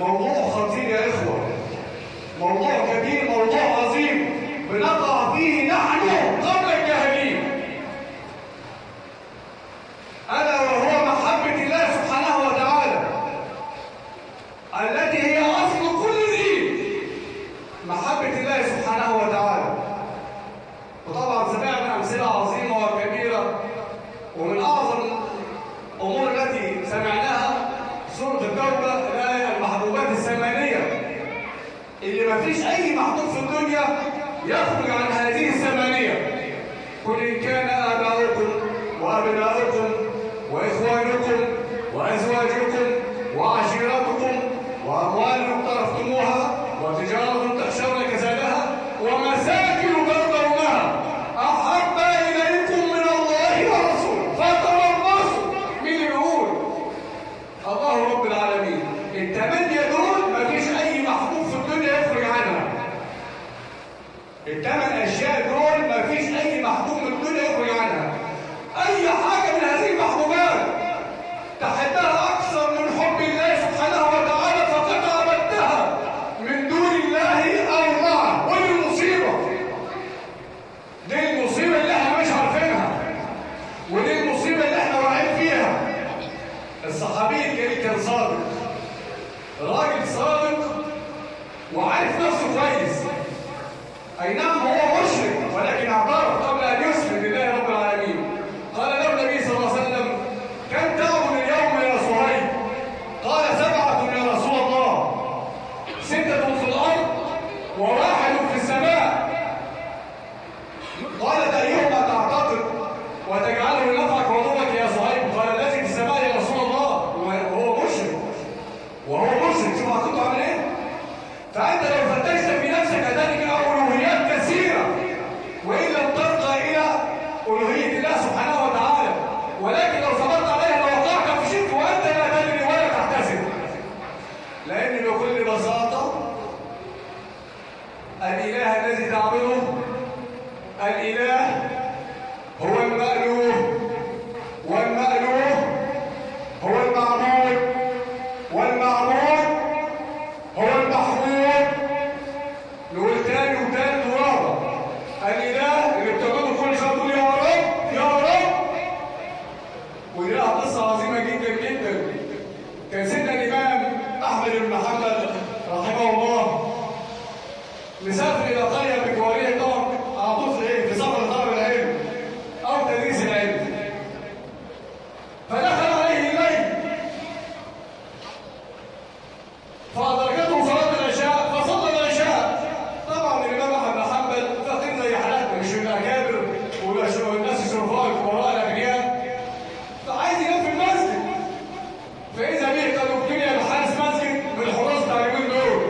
موضوع خطير يا إخوة موضوع كبير موضوع عظيم بنقع فيه نحن قبل الجاهلين ألا وهو محبة الله سبحانه وتعالى التي هي أصل كل دين محبة الله سبحانه وتعالى وطبعا سمعنا أمثلة عظيمة وكبيرة ومن أعظم الأمور التي سمعناها سورة التوبة الآية المحبوبات الثمانية اللي ما فيش أي محبوب في الدنيا يخرج عن هذه الثمانية قل إن كان آباؤكم وأبناؤكم وإخوانكم وأزواجكم وعشيرتكم وأموال اقترفتموها وتجارة تخشون كسادها ومساكن ترضونها أحب إليكم من الله ورسوله فتربصوا مين يقول الله رب العالمين الثمانية دول مفيش أي محبوب في الدنيا يخرج عنها الثمان أشياء دول مفيش أي محبوب من الدنيا يخرج عنها أي حاجة من هذه المحبوبات تحبها أكثر من حب الله سبحانه وتعالى فقد عبدتها من دون الله أو معه ودي المصيبة دي المصيبة اللي احنا مش عارفينها ودي المصيبة اللي احنا واقعين فيها الصحابي الجليل كان صادق راجل صادق وعارف نفسه كويس اي نعم هو مشرك ولكن اعترف قبل ان يسلم لله رب العالمين قال له النبي صلى الله عليه وسلم كم تعبد اليوم يا صهيب قال سبعه يا رسول الله سته في الارض وواحد في السماء قال ايهما تعتقد وتجعله لنفعك وضرك يا صهيب قال الذي في السماء يا رسول الله وهو مشرك وهو مشرك شوف هتكون عامل ايه فانت لو فتشت في نفسك هتجد الوهيات كثيره وان لم ترقى الى الوهيه الله سبحانه وتعالى ولكن لو صبرت عليها لوقعت في شرك وانت لا تدري ولا تحتسب لان بكل بساطه الاله الذي تعبده الاله هو المألوه والمألوه هو المعبود والمعبود هو المحبوب نقول تاني وتالت ورابع الإله اللي بتعبده كل شويه تقول يا رب يا رب ودي لها قصة عظيمة جدا جدا كان سيدنا الإمام أحمد بن محمد رحمه الله مسافر إلى قرية بجوارية طبعا على طول في إيه؟ في سفر طلب العلم أو تدريس العلم فدخل عليه الليل فأدركته صلاة العشاء فصلى العشاء طبعا الإمام أحمد بن حنبل فقير زي حالاتنا مش من الأكابر والناس الشرفاء الكبراء الأغنياء فعايز ينام في المسجد فإذا به قد ابتلي بحارس مسجد من الحراس بتاع اليومين دول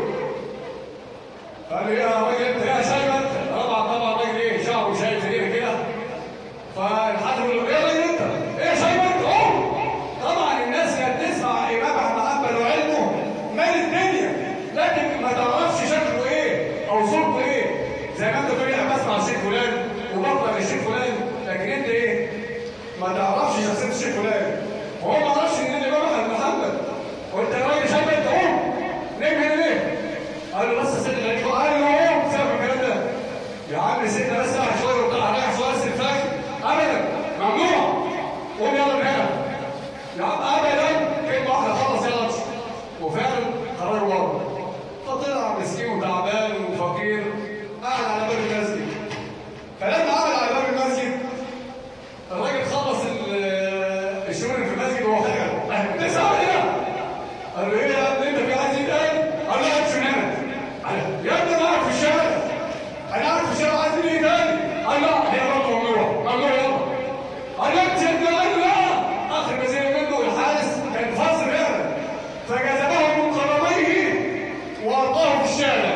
قال له يا راجل انت يا شايب انت طبعا طبعا راجل ايه شعره شايب زي كده فالحاج بيقول له ايه راجل انت ايه شايب انت قوم طبعا الناس كانت تسمع امام احمد حنبل وعلمه مال الدنيا لكن ما تعرفش شكله ايه او صورته ايه زي ما انت تقول انا بسمع الشيخ فلان وبقرا الشيخ فلان لكن انت ايه ما تعرفش شخصيه الشيخ فلان وهو ما يعرفش ان الامام احمد بن حنبل وانت يا راجل شايب انت قوم نام هنا ليه قال له بس سيدنا غريب قال له قوم بسبب الكلام ده يا عم سيدنا بس راح شويه وطلع رايح شويه بس الفجر ابدا ممنوع قوم يلا من هنا يا عم ابدا كلمه واحده خلص يلا امشي وفعلا قرار ورا فطلع مسكين وتعبان وفقير قاعد على باب المسجد فلما قعد على باب المسجد الراجل خلص ال- الشغل اللي في المسجد وهو خارج لسه قاعد هنا قال له ايه يا ابني انت في عايز ايه تاني؟ قال له امشي من هنا قال له، يا ابني انا قاعد في الشارع انا قاعد في الشارع عايز ايه تاني؟ قال لا هي برضه ممنوع ممنوع يلا قال له امشي يا ابني قال له لا اخر ما زي منه الحارس كان فاصل فعلا فجذبه من قدميه والقاه في الشارع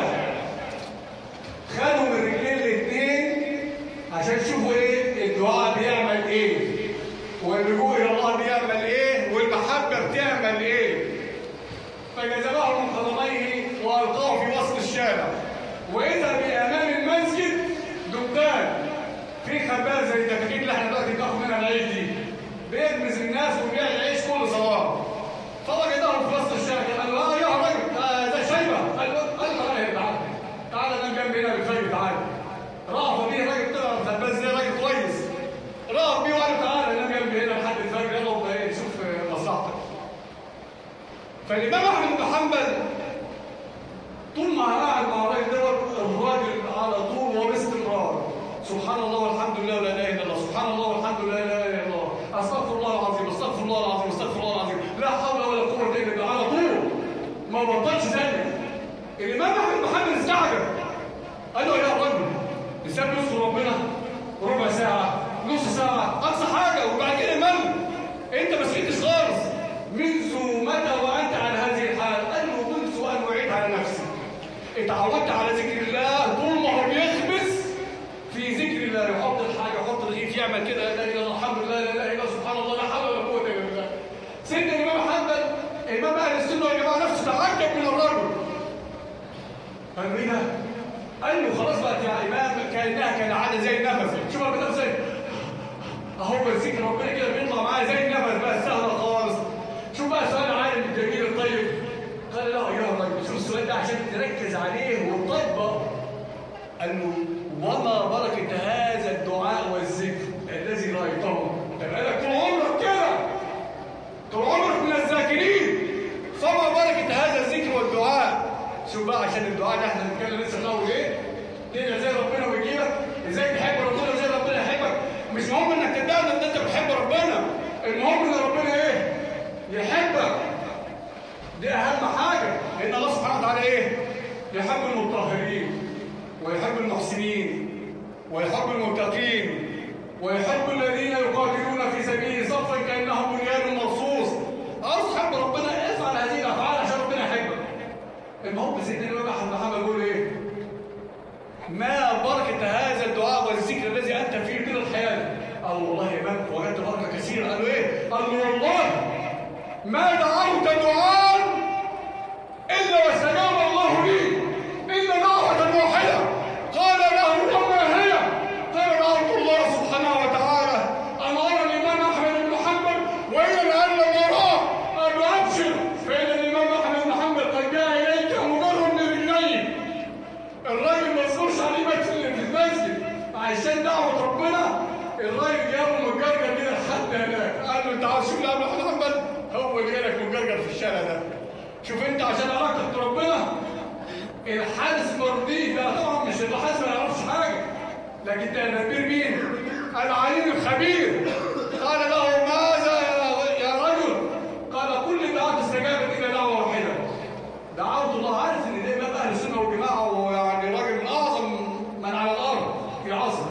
خدوا من رجلين الاثنين عشان تشوفوا ايه الدعاء بيعمل ايه واللجوء الى الله بيعمل ايه والمحبه بتعمل ايه فجذبه من قدميه والقاه في وسط الشارع واذا بامام المسجد دكان في خباز زي الدكاكين اللي احنا دلوقتي بناخد منها العيش دي بيكنز الناس وبيع العيش كل صباح فوجدهم في وسط الشارع قال له اه يا راجل الانسان بيذكر ربنا ربع ساعه نص ساعه اقصى حاجه وبعد كده مل انت ما سكتش خالص منذ متى وانت على هذه الحال قال له منذ ان وعيت على نفسي اتعودت على ذكر الله طول ما هو بيخبز في ذكر الله يحط الحاجه يحط الرغيف يعمل كده لا اله الا الله الحمد لله لا اله الا الله سبحان الله لا حول ولا قوه الا بالله سيدنا الامام محمد امام اهل السنه والجماعه نفسه تعجب من الرجل قال له ايه ده؟ قال له خلاص بقى يا امام كانها كالعاده زي النفس شوف انا بنفس زي اهو بذكر ربنا كده بيطلع معايا زي النفس بقى سهله خالص شوف بقى سؤال عالم الجميل الطيب قال له يا رجل شوف السؤال ده عشان تركز عليه وتطبق قال له وما بركة هذا الدعاء والذكر الذي رأيته انت بقالك طول عمرك كده طول عمرك من الذاكرين فما بركة هذا الذكر والدعاء شوف بقى عشان الدعاء ده احنا بنتكلم لسه نقول ايه تقدر زي ربنا ويجيبك ازاي تحب ربنا زي ربنا يحبك مش مهم انك تدعي ان انت بتحب ربنا المهم ان ربنا ايه يحبك دي اهم حاجه لان الله سبحانه وتعالى ايه يحب المطهرين ويحب المحسنين ويحب المتقين ويحب الذين يقاتلون في سبيله صفا كانهم بنيان مرصوص عاوز تحب ربنا افعل هذه الافعال عشان ربنا يحبك المهم سيدنا الامام احمد محمد بيقول ايه ما بركه هذا الدعاء والذكر الذي انت فيه طول الحياه قال والله يا امام وجدت بركه كثيره قال له ايه قال له والله ما دعوت دعاء الا واستجاب الله لي الا دعوه واحده قال له وما هي قال دعوت الله سبحانه وتعالى ان ارى الامام احمد بن حنبل والى الان لم اراه قال له ابشر فان الامام احمد بن حنبل قد جاء اليك مجرد من رجليه الراجل ما يصبرش عليه بس في المسجد عشان دعوه ربنا الراجل جابه مجرجر كده لحد هناك قال له انت عاوز شوف الامام احمد بن حنبل هو اللي جالك مجرجر في الشارع ده شوف انت عشان علاقتك بربنا الحارس مرضيه لا طبعا مش الحارس ما يعرفش حاجه لكن تدبير مين العليم الخبير قال له ماذا يا رجل قال كل دعوه استجابت الى دعوه واحده دعوت الله عارف ان ده امام اهل السنه والجماعه ويعني راجل من اعظم من على الارض في عصره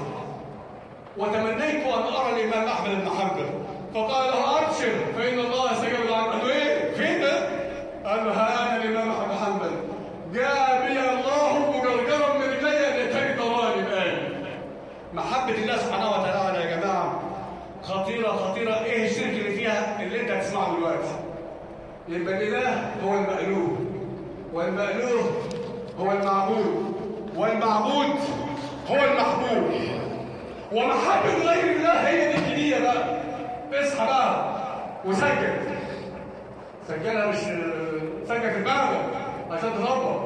وتمنيت ان ارى الامام احمد بن حنبل فقال له ابشر فان الله استجاب دعوتك قال له ايه فين ده قال له ها انا الامام احمد بن حنبل جاء بي الله مجرجرا من رجلي ان يتبي تراني الان محبه الله سبحانه وتعالى يا جماعه خطيره خطيره ايه الشرك اللي فيها اللي انت هتسمعه دلوقتي يبقى الاله هو المألوه والمألوه هو المعبود والمعبود هو المحبوب ومحبة غير الله هي دي الجديدة بقى اصحى بقى وسجل سجلها مش سجل في دماغك عشان تظبط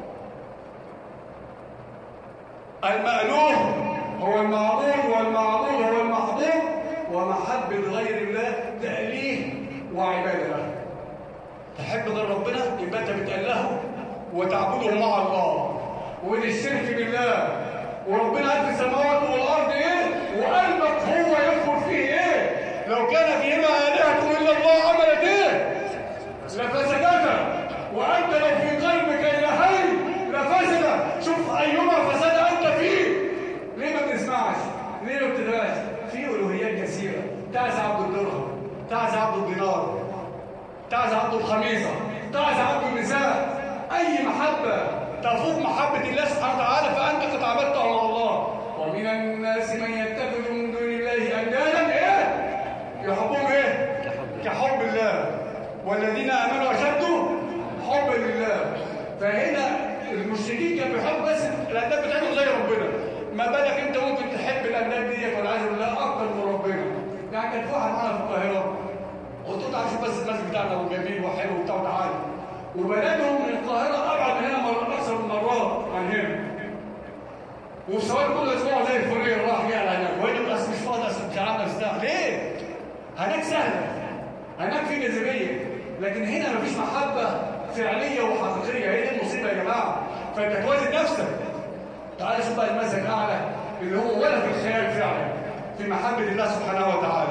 المألوه هو المعبود والمعبود هو المحبوب ومحبة غير الله تأليه وعبادة له تحب غير ربنا يبقى انت بتألهه وتعبده مع الله ومن الشرك بالله وربنا قال في السماوات والارض ايه وقلبك هو يدخل فيه ايه لو كان فيهما الهه الا الله عملت ايه لفسدتا وانت لو في قلبك الهين لفسد شوف ايما فساد انت فيه ليه ما بتسمعش ليه ما بتدرسش في الوهيات كثيره تعز عبد الدرهم تعز عبد الدينار تعز عبد الخميصه تعز عبد النساء اي محبه تفوق محبه الله سبحانه وتعالى فانت قد عبدته مع الله ومن الناس من يتخذ من دون الله اندادا ايه يحبهم ايه كحب الله والذين امنوا اشد حبا لله فهنا المشركين كانوا بيحبوا بس الانداد بتاعتهم زي ربنا ما بالك انت ممكن تحب الانداد ديت والعياذ بالله اكتر من ربنا يعني كان في واحد معانا في القاهره قلت له تعالى شوف بس المسجد بتاعنا وجميل وحلو وبتاع وتعالى وبلدهم من القاهره ابعد من هنا مرات اكثر من مرات عن هنا والسؤال كل اسبوع زي الفريق راح جه على هناك وهنا بس مش فاضي اصل مش عامل استاذ ليه؟ هناك سهله هناك في جاذبيه لكن هنا مفيش محبه فعليه وحقيقيه هي دي المصيبه يا جماعه فانت توازن نفسك تعال شوف بقى المثل الاعلى اللي هو ولا في الخيال فعلا في محبه الله سبحانه وتعالى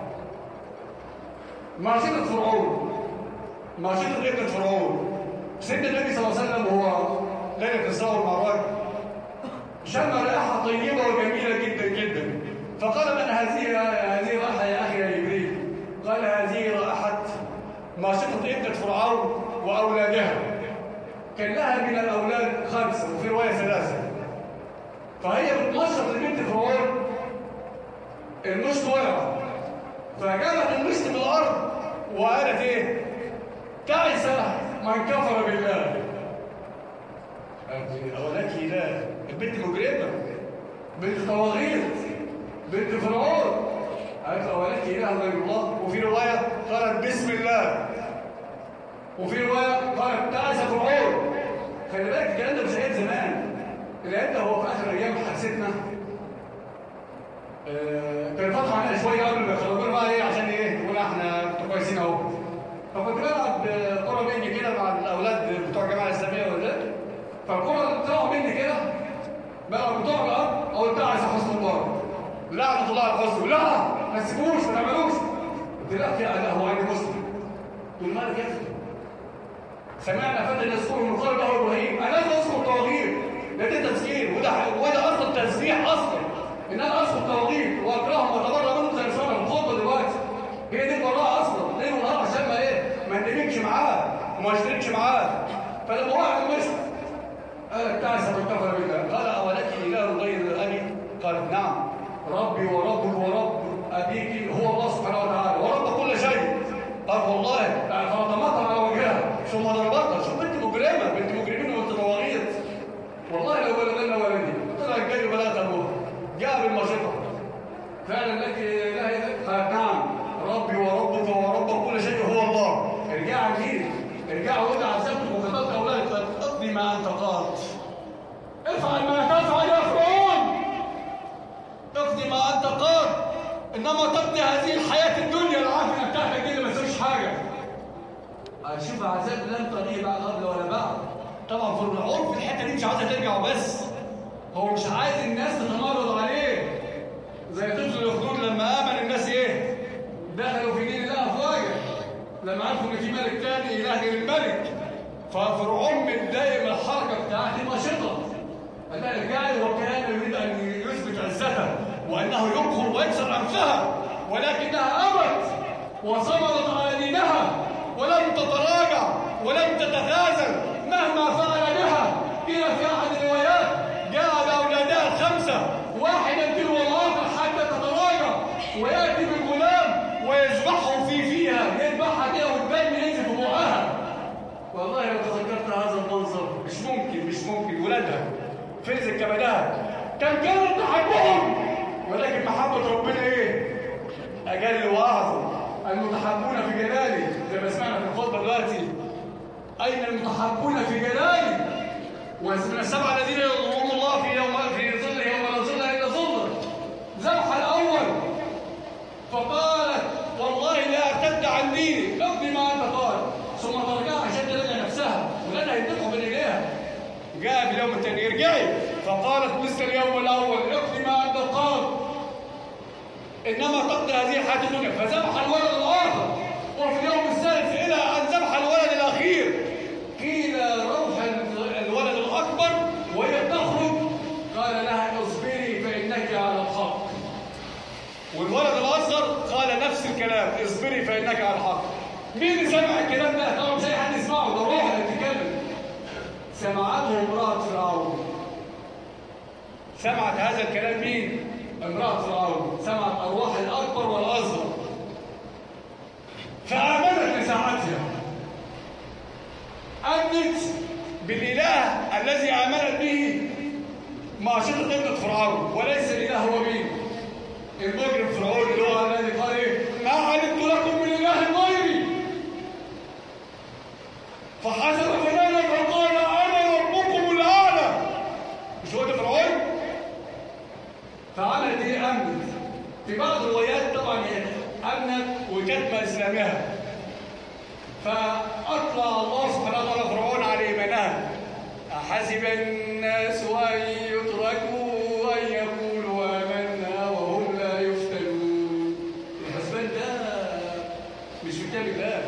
معصيه فرعون معصيه ابن فرعون سيدنا النبي صلى الله عليه وسلم وهو ليله الاسراء والمعراج شم رائحه طيبه وجميله فهي بتنشط البنت فرعون المشط وقع فجابت المشط من الارض وقالت ايه تعس من كفر بالله ولك اله البنت مجرمه بنت طواغيت بنت فرعون قالت ولك اله غير الله وفي روايه قالت بسم الله وفي روايه قالت تعس فرعون خلي بالك الكلام ده مش ايام زمان الكلام ده هو في اخر ايام حادثتنا آه، كان فتحوا علينا شويه قبل ما يخرجونا بقى ايه عشان ايه نقول احنا انتوا كويسين اهو فكنت بلعب كوره مني كده مع الاولاد بتوع الجامعه الاسلاميه ولا فالكوره طلعوا مني كده بقى بتوع الارض او بتاع عايز حسن مبارك لا طلع الحسن لا ما تسيبوش ما تعملوش قلت لا يا لا هو عندي مسلم تقول مالك يا اخي سمعنا فتى يذكر من قال له ابراهيم انا لازم اذكر الطواغيت ده ده تذكير وده وده اصلا تسبيح اصلا ان انا اذكر الطواغيت واكرههم واتبرى منهم زي ما الخطبه دلوقتي هي دي البراءه اصلا ليل ونهار عشان ما ايه ما اندمجش معاه وما اشتركش معاه فلما واحد مشي قال تعس من كفر بالله قال اولك اله غير ابي قالت نعم ربي وربك ورب ابيك هو الله سبحانه وتعالى ورب كل شيء قال والله فضمتها على وجهها ثم ضربتها شوف بنت مجرمه بنت مجرمين وانت طواغيت والله لو ولدنا ولدي طلع الجري بلاغ ابوها جاء بالمشطه فعلا لك لا اله قالت نعم ربي وربك ورب كل شيء هو الله ارجع ليه ارجع وادع عذابك وقتلت اولادك اقضي ما انت قاض افعل ما تفعل يا فرعون اقضي ما انت قاض انما تقضي هذه الحياه الدنيا العافيه بتاعتك دي اللي ما تسويش حاجه هشوف عذاب لن طريق بقى قبل ولا بعد طبعا فرعون في الحته دي مش عايزه ترجع وبس هو مش عايز الناس تتمرد عليه زي طفل الاخدود لما امن الناس ايه دخلوا في دين الله افواجا لما عرفوا ان في ملك تاني اله غير الملك ففرعون متضايق من الحركه بتاعتي نشطه قال لها ارجعي وكان يريد ان يثبت عزته وانه يقهر ويكسر انفها ولكنها ابت وصمدت على دينها ولم تتراجع ولم تتخاذل مهما فعل بها الى في احد الروايات جاء باولادها الخمسه واحدا تلو الاخر حتى تتراجع وياتي بالغلام ويذبحه في فيها يذبحها كده والدم ينزل في بقها والله لو تذكرت هذا المنظر مش ممكن مش ممكن ولادها فلذ كبدها كان كانت تحبهم ولكن محبة ربنا ايه اجل واعظم المتحبون في جلالي زي ما سمعنا في الخطبه دلوقتي اين المتحبون في جلالي ومن السبعه الذين يظلهم الله في يوم في ظل يوم لا ظل الا ظله ذبح الاول فقالت والله لا ارتد عن ديني اقضي ما انت قال ثم ترجع عشان ترجع نفسها ولادها ينطقوا بين ايديها جاء في اليوم الثاني ارجعي فقالت مثل اليوم الاول اقضي ما انت قال انما تقضي هذه الحياه الدنيا فذبح الولد الاخر وفي اليوم الثالث الى ان ذبح الولد الاخير قيل روح الولد الاكبر وهي تخرج قال لها اصبري فانك على الحق والولد الاصغر قال نفس الكلام اصبري فانك على الحق مين اللي سمع الكلام ده؟ طبعا مش اي حد يسمعه ده روح اللي بتتكلم سمعته امراه فرعون سمعت هذا الكلام مين؟ امراه فرعون سمعت ارواح الاكبر والاصغر فامنت لساعتها امنت بالاله الذي امنت به معشره ابنه فرعون وليس الاله هو مين؟ المجرم فرعون اللي هو الذي قال ايه؟ ما علمت لكم من اله غيري فحسب فنانا فقال انا ربكم الاعلى مش هو ده فرعون؟ فعملت ايه امنت في بعض الروايات طبعا امنت وكتم اسلامها فاطلع الله سبحانه وتعالى فرعون على ايمانها احسب الناس ان يتركوا ان يقولوا امنا وهم لا يفتنون الحسبان ده مش في كتاب الله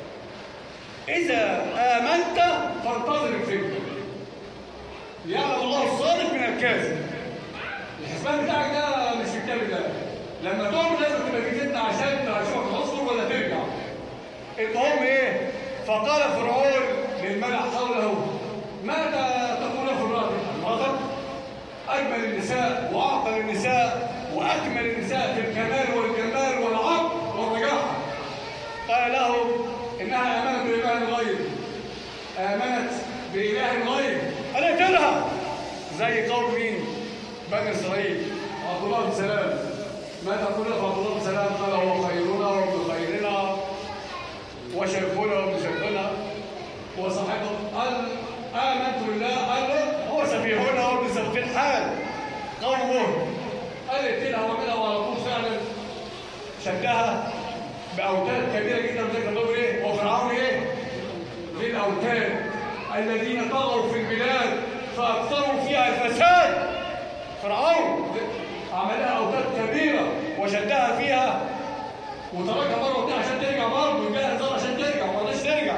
اذا امنت فانتظر الفتنه يعلم الله الصادق من الكاذب الحسبان بتاعك ده مش في كتاب الله لما تؤمن لازم تبقى في فتنه عشان تشوف تصبر ولا ترجع المهم ايه فقال فرعون للملأ حوله ماذا تقول في الراجل مرضك اجمل واجمل النساء واعقل النساء واكمل النساء في الكمال والجمال والعقل والرجاحه قال له انها امنت باله غير امنت باله غير قالت زي قوم مين بني اسرائيل عبد الله بن سلام ما تقول له عبد الله بن سلام قال هو خيرنا وابن خيرنا وشيخنا وابن شيخنا وصاحبه قال آمنت بالله قال له هو سفيهنا وابن سفيه الحال قومه قالت لها وكده وعلى طول فعلا شدها بأوتاد كبيرة جدا وذكر الله ايه وفرعون ايه للأوتاد الذين طغوا في البلاد فأكثروا فيها الفساد فرعون عملها أوتاد كبيرة وشدها فيها وتركها مرة واتنين عشان ترجع برضه وجاها نظام عشان ترجع وما رضاش ترجع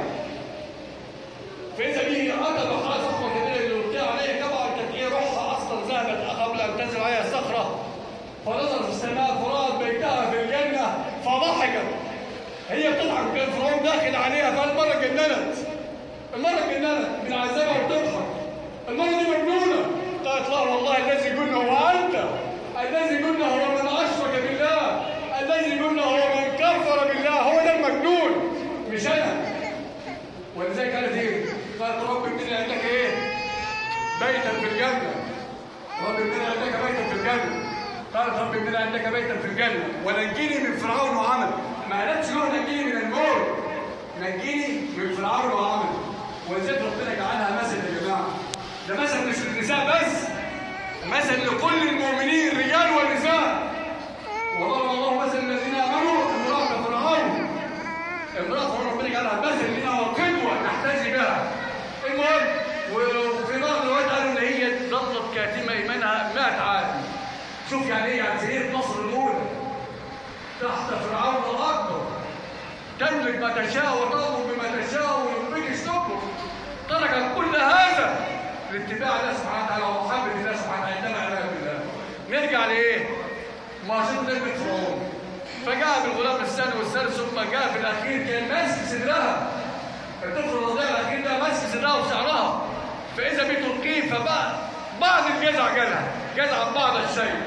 فإذا به أتى بحرة صخرة كبيرة اللي قلت عليها طبعا كانت إيه روحها أصلا ذهبت قبل أن تنزل عليها الصخرة فنظر في السماء فرات بيتها في الجنة فضحكت هي بتضحك وكان فرعون داخل عليها فالمرة اتجننت المرة اتجننت من عذابها وبتضحك المرة دي مجنونة قالت لا والله الذي قلنا هو أنت الذي قلنا هو من أشرك بالله الذي قلنا هو من كفر بالله هو ده المجنون مش أنا ولذلك قالت إيه؟ قالت رب ابن عندك إيه؟ بيتا في الجنة رب ابن عندك بيتا في الجنة قالت رب ابن عندك بيتا في الجنة ونجيني من فرعون وعمل ما قالتش له نجيني من الموت نجيني من فرعون وعمل ولذلك ربنا جعلها مثل يا جماعة ده مثل مش للنساء بس مثل لكل المؤمنين رجال ونساء وضرب الله مثل الذين امنوا امراه فرعون امراه فرعون ربنا جعلها مثل لنا وقدوه نحتذي بها المهم وفي بعض الروايات قالوا ان هي ظلت كاتمه ايمانها 100 عام شوف يعني ايه يعني سيره مصر الاولى تحت فرعون الاكبر تملك ما تشاء وتطلب بما تشاء ويملكش تطلب تركت كل هذا لاتباع الله سبحانه وتعالى ومحبه الله سبحانه وتعالى عندما عباد الله نرجع لايه؟ معصيه نجمه فرعون فجاء بالغلام الثاني والثالث ثم جاء في الاخير كان ماسك صدرها الطفل الرضيع الاخير ده ماسك صدرها وشعرها فاذا بتلقيه فبقى بعض الجزع جالها جزع بعض الشيء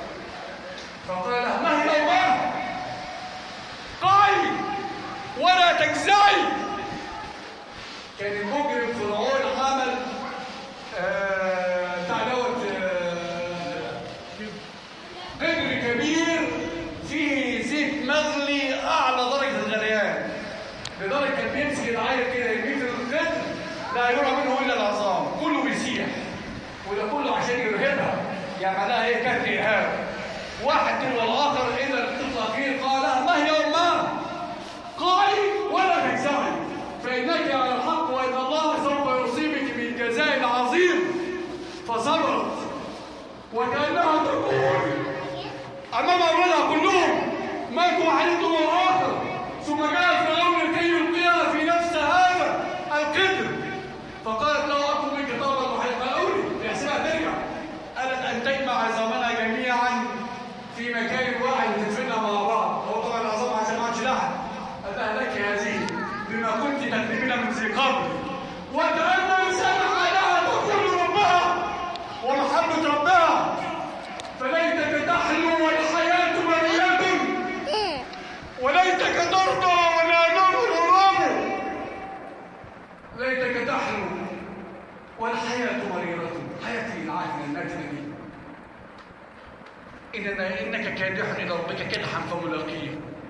فقال لها ما هي الله قال ولا تجزعي كان المجرم فرعون عمل بتاع دوت قدر كبير فيه زيت مغلي اعلى درجه الغليان لدرجه كان بيمسك العيل كده يرميه في القدر لا يرى منه الا العظام كله بيسيح وده كله عشان يرهبها يعني معناها ايه كانت ارهاب واحد تلو الاخر اذا الطفل الاخير قال ما هي امها قال ولا تجزعي فانك على الحق وان الله سوف يصيبك بالجزاء العظيم فصبرت وكانها تقول امام اولادها كلهم ماتوا عليكم الاخر ثم جاء فرعون لكي يلقيها في نفس هذا القدر فقالت له اطلب منك طلبا محيطا قولي يحسبها ترجع قالت ان تجمع عظامنا جميعا في مكان واحد تدفنها مع بعض هو طبعا العظام عشان ما عادش لحم قال لها لك هذه بما كنت تكذبين من ذي قبل وكأن سمع لها تقول ربها ومحبة ربها فليتك تحلو والحياة مرية وليتك ترضى ولا نار غرام ليتك تحلو والحياة مريرة حياتي العاجلة الناتنة دي إننا إنك كادح إلى ربك كدحا فملاقيه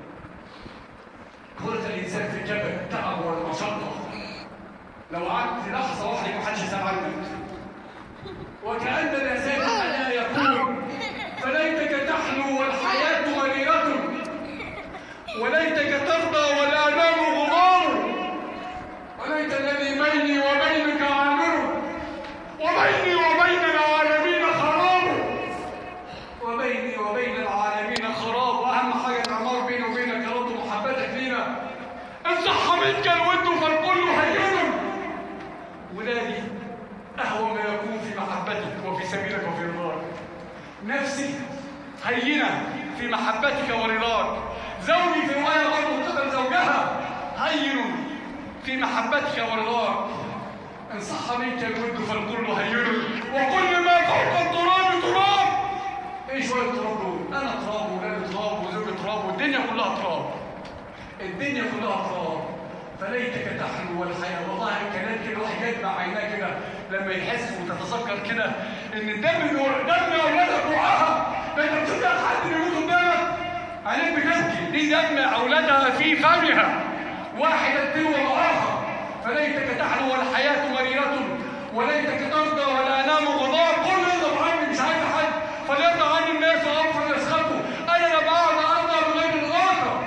خلق الإنسان في الجبل التعب والمشقة لو قعدت لحظة واحدة ما حدش يسأل عنك وكأن الإنسان عليها يقول فليتك تحلو والحياة مريرة وليتك ترضى والآلام غبار وليت الذي بيني وبينك عامر وبيني وبين العالمين خراب وبيني وبين العالمين خراب واهم حاجه العمار بيني وبينك يا رب محبتك لينا ان صح منك الود فالكل هين ولادي اهون ما يكون في محبتك وفي سبيلك وفي رضاك نفسي هينه في محبتك ورضاك زوجي في روايه برضه تقبل زوجها هين في محبتك ورضاك ان صح منك الود فالكل هين وكل ما فوق التراب تراب ايه شويه تراب دول انا تراب وولاد تراب وزوج تراب والدنيا كلها تراب الدنيا كلها تراب فليتك تحلو والحياه والله الكلام كده الواحد يجمع عيناه كده لما يحس وتتذكر كده ان الدم دم اولادك روحها ده انت بتشوف حد بيموت قدامك عليك بتبكي دي دم اولادها في فمها واحده تلو الاخر فليتك تحلو والحياه مريره وليتك ترضى ولا انام غضاب كل يرضى عني مش عايز حد فليرضى عني الناس واغفر يسخطوا انا لا بعد ارضى بغير الغاضب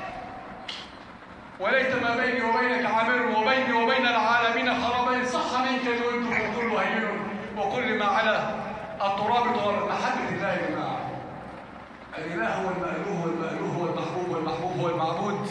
وليت ما بيني وبينك عامر وبيني وبين العالمين خرابين صح منك الود وكل هين وكل ما على التراب طار محبة الله يا جماعة الإله هو المألوه والمألوه هو المحبوب والمحبوب هو المعبود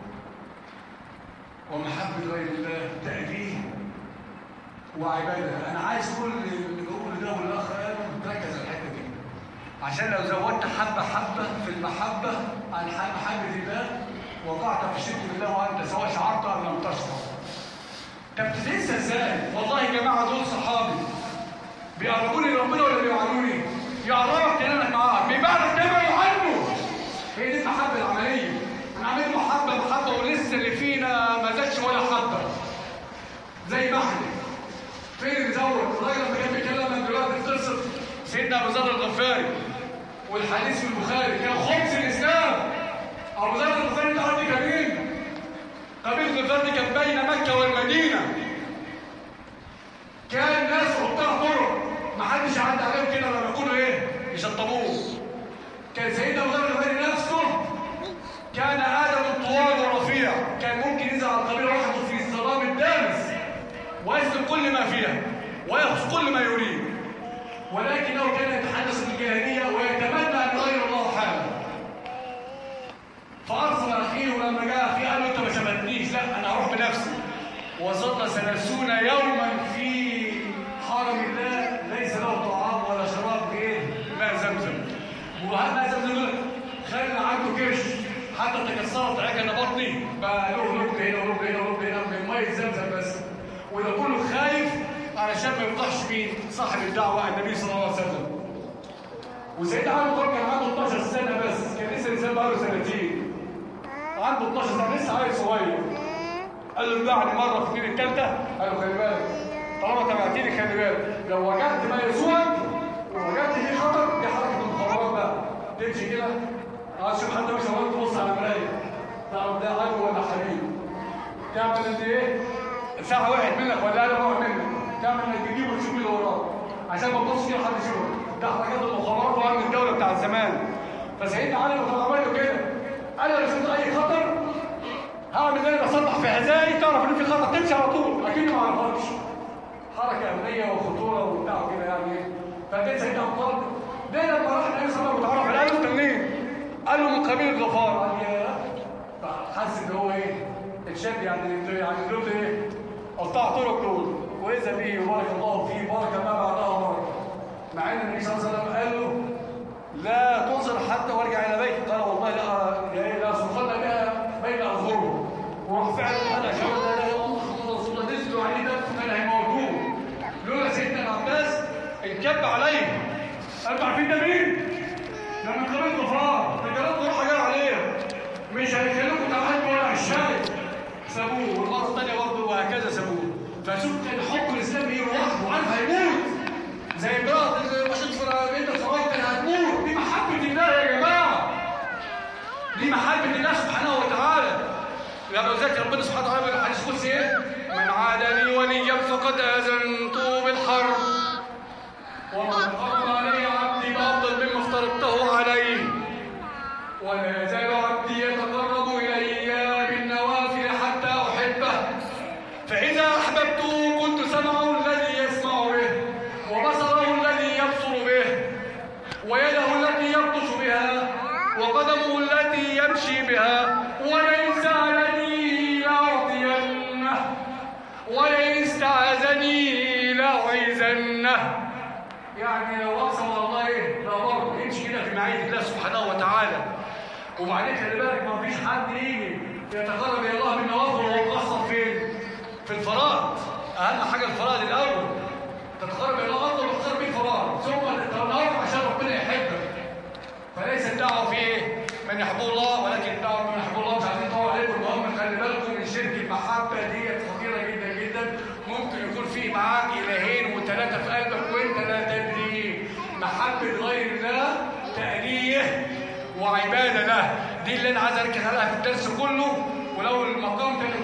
ومحبة غير الله تأديه وعبادة أنا عايز كل اللي بقول ده والأخ قال تركز على الحتة دي عشان لو زودت حبة حبة في المحبة عن محبة الله وقعت في الشرك بالله وانت سواء شعرت ام لم تشعر طب بتنسى ازاي والله يا جماعه دول صحابي بيقربوني لربنا ولا بيوعدوني يقربك تنامك معاه بيبعدك تبعد عنه هي دي المحبه العمليه انا عامل محبه محبه ولسه اللي فينا ما زادش ولا حبه زي محمد فين اللي زود الراجل لما كان بيتكلم دلوقتي في قصه سيدنا ابو ذر الغفاري والحديث في البخاري كان خبز الاسلام أبو ذر الغفاري ده حد كمين قبيلة الغفار دي كانت بين مكة والمدينة كان ناس حطها طرق ما حدش عدى عليهم كده لما يكونوا ايه يشطبوه كان سيدنا ابو ذر الغفاري نفسه كان ادم طوال ورفيع كان ممكن ينزل على القبيله وحده في الظلام الدامس ويسلك كل ما فيها ويأخذ كل ما يريد ولكنه كان يتحدث بالجاهليه ويتمنى ان يغير الله حاله فارسل اخيه لما جاء اخيه قال له انت ما سبتنيش لا انا هروح بنفسي وظل ثلاثون يوما في حرم الله ليس له طعام ولا شراب غير ماء زمزم وهذا ماء زمزم خلى عنده كرش حتى تكسرت عجل بطني بقى له لب هنا ولب هنا ولب هنا من ميه زمزم بس وده كله خايف علشان ما يفضحش مين صاحب الدعوه النبي صلى الله عليه وسلم وسيدنا علي طول كان عنده 12 سنه بس كان لسه انسان بقاله سنتين عنده 12 سنه لسه عيل صغير قال له دعني مره في الدين الثالثه قال له خلي بالك طالما تبعتني خلي بالك لو وجدت ما يسوءك ووجدت فيه خطر دي حركه المخابرات بقى تمشي كده عايز تشوف حد مش هو تبص على المرايه تعرف ده عدو ولا حبيب تعمل انت ايه ساعه وقعت منك ولا انا وقع منك تعمل انك تجيبه وتشوف اللي وراك عشان ما تبصش كده حد يشوفك ده حركات المخابرات وامن الدوله بتاع زمان فسيدنا علي لما عمل له كده انا لو شفت اي خطر هعمل ايه بصلح في حذائي تعرف ان في خطر تمشي على طول اكني ما اعرفكش حركه امنيه وخطوره وبتاع كده يعني فكان سيدنا ابو طالب ده لما راح النبي صلى الله عليه وسلم وتعرف قال له انت منين؟ قال له من قبيله غفار قال يا حس ان هو ايه اتشد يعني يعني دول ايه قطع طرق دول واذا به يبارك الله فيه بركه ما بعدها بركه مع ان النبي صلى الله عليه وسلم قال له لا تنظر حتى وارجع الى بيتك قال والله لا لا لا سلطنا بها بين اظهرهم وراح فعلا قال اشهد ان لا اله الا الله محمد رسول الله نزلوا عليه ده كان هيموتوه لولا سيدنا العباس انكب عليه قالوا عارفين ده مين؟ ده من قبيله غفار رجالات روح جاي عليه مش هيخليكم تعالوا ولا عشاي سابوه والمره الثانيه برضه وهكذا سابوه فشوف كان الحكم الاسلامي ايه لوحده عارف هيموت زي امراه مشيت في بنت الخرايط كان هتموت دي محبه الله يا جماعه دي محبه الله سبحانه وتعالى لما ذكر ربنا سبحانه وتعالى في الحديث القدسي ايه؟ من عاد لي وليا فقد اذنته بالحرب ومن قرب علي عبدي بافضل مما افترضته عليه ولا يزال عبدي يتقرب الي بالنوافل حتى احبه فاذا احببته كنت سمعه الذي يسمع به وبصره الذي يبصر به ويده التي يبطش بها وقدمه التي يمشي بها ولئن سالني لاعطينه ولئن استعاذني لاعيذنه يعني لو اقسم على الله ايه لا برضه يمشي كده في معيه الله سبحانه وتعالى وبعدين خلي بالك ما فيش حد يجي يتقرب الى الله بالنوافل وهو مقصر فين؟ في الفرائض اهم حاجه الفرائض الاول تتقرب الى الله افضل واختار بيه فرار ثم تتناف عشان ربنا يحبك فليس الدعوه في ايه؟ من يحب الله ولكن الدعوه من يحب الله مش عايزين نطول عليكم المهم خلي بالكم من شرك المحبه ديت خطيره جدا جدا ممكن يكون في معاك الهين وثلاثه في قلبك وانت لا تدري محبه غير الله تأليه وعباده له دي اللي انا عايز اركز عليها في الدرس كله ولو المقام ده